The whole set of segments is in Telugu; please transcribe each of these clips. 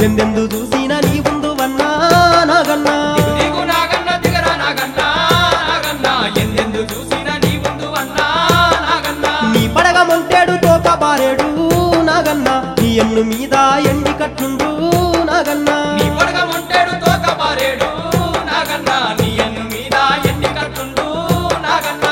ఎందెందు చూసిన నీ ముందు వన్నా నాగన్నా దిగు నాగన్న దిగరా నాగన్న నాగన్న ఎందెందు చూసిన నీ ముందు అన్నా నాగన్న నీ పడగ మొంటేడు తోక బారేడు నాగన్నా నీ ఎన్ను మీద ఎండి కట్టుండు నాగన్నా నీ పొడగ మొంటేడు తోక పారేడు నాగన్న నీ ఎన్ను మీద ఎన్ని కట్టుండు నాగన్న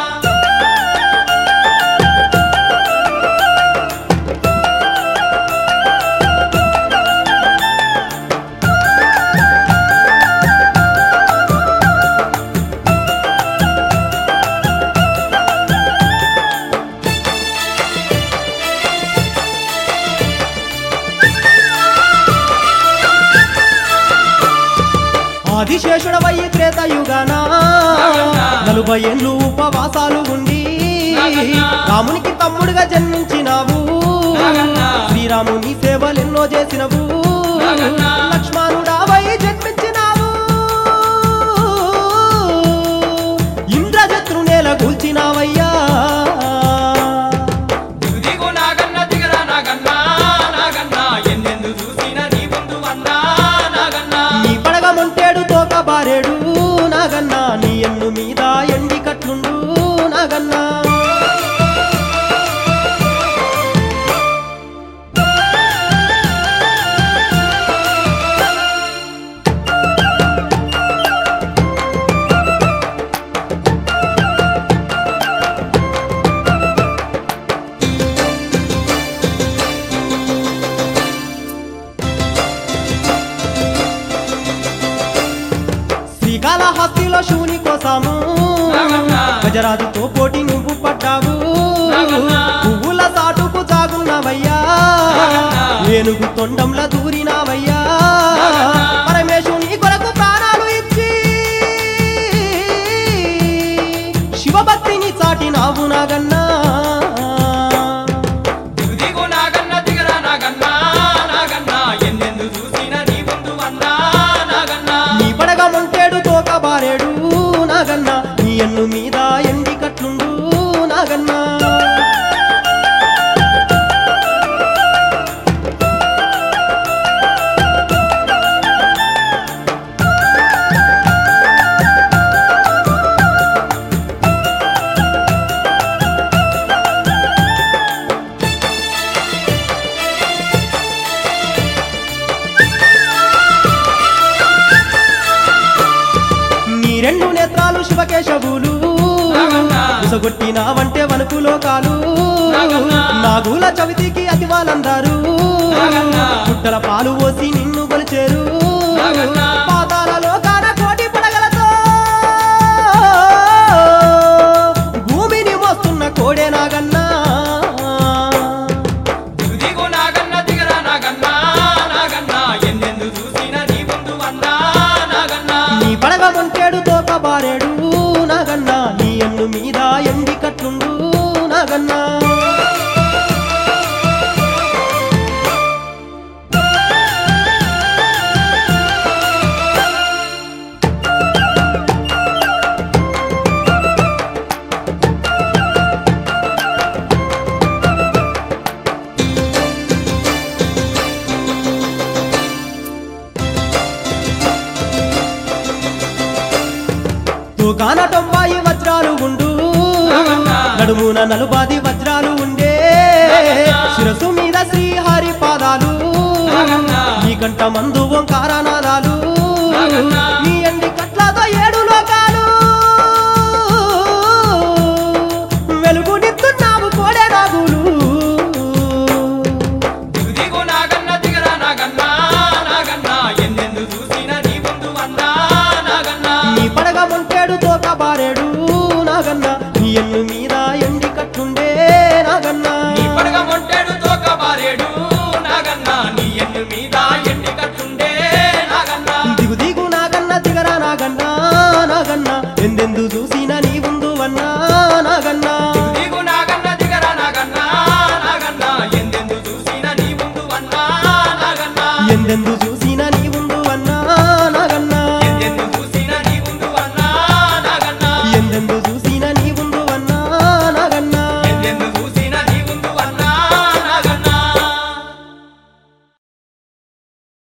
ఆదిశేషుడవయ్యి త్రేతయుగాన నలుభై ఏళ్ళు ఉపవాసాలు ఉండి నాగన్నా. రామునికి తమ్ముడుగా జన్మించినావు నాగన్నా. శ్రీరాముని సేవలెన్నో చేసినవు నాగన్నా. లక్ష్మణుడావై జన్మించినావు ఇంద్రజత్రు నేల కూల్చినావయ్యా దిగు దిగు నాగన్న దిగరా నాగన్న నాగన్న ఎందెందు చూసిన నీ ముందు అన్నా నాగన్న నీ పడగ మొంటేడు తోక బారేడు నాగన్నా నీ ఎన్ను మీద ఎండి కట్లుండు నాగన్నా శ్రీకాళహస్తిలో శివుని కోసము నాగన్నా. గజరాజుతో పోటీ నువ్వు పడ్డావు నాగన్నా. పువ్వుల సాటుకు జాగున్నావయ్యా నాగన్నా. ఏనుగు తొండంలా దూరినావయ్యా నాగన్నా. పరమేశుని కొరకు ప్రాణాలు ఇచ్చి శివభక్తిని చాటినావు నాగన్నా దిగు దిగు నాగన్న దిగరా నాగన్న నాగన్న ఎందెందు చూసిన నీ ముందు అన్నా నాగన్న నీ పడగ మొంటేడు తోక బారేడు నాగన్నా నీ ఎన్ను మీద ఎండి కట్లుండు నాగన్నా నీ రెండు నేత్రాలు శివకేశవులు నాగన్నా. ఉసగొట్టినావంటే వణుకు లోకాలు నాగన్నా. నాగుల చవితికి అతివాలందారు నాగన్నా. పుట్టల పాలు పోసి నిన్ను కొలిచేరు నాగన్నా. పాతాలలో కాన కోటి పడగలతో భూమిని మోస్తున్న కోడే నాగన్నా దిగు దిగు నాగన్న దిగరా నాగన్న నాగన్న ఎందెందు చూసిన నీ ముందు అన్నా నాగన్న నీ పడగ మొంటేడు తోక బారేడు నాగన్నా నీ ఎన్ను మీద ఎండి కట్లుండు నాగన్నా తూకాన తొంభై వజ్రాలు ఉండు నాగన్నా. నడుమున నలుబాది వజ్రాలు ఉండే నాగన్నా. శిరసు మీద శ్రీహరి పాదాలు నాగన్నా. నీ కంట మందు ఓంకారనాదాలు నాగన్నా. నీ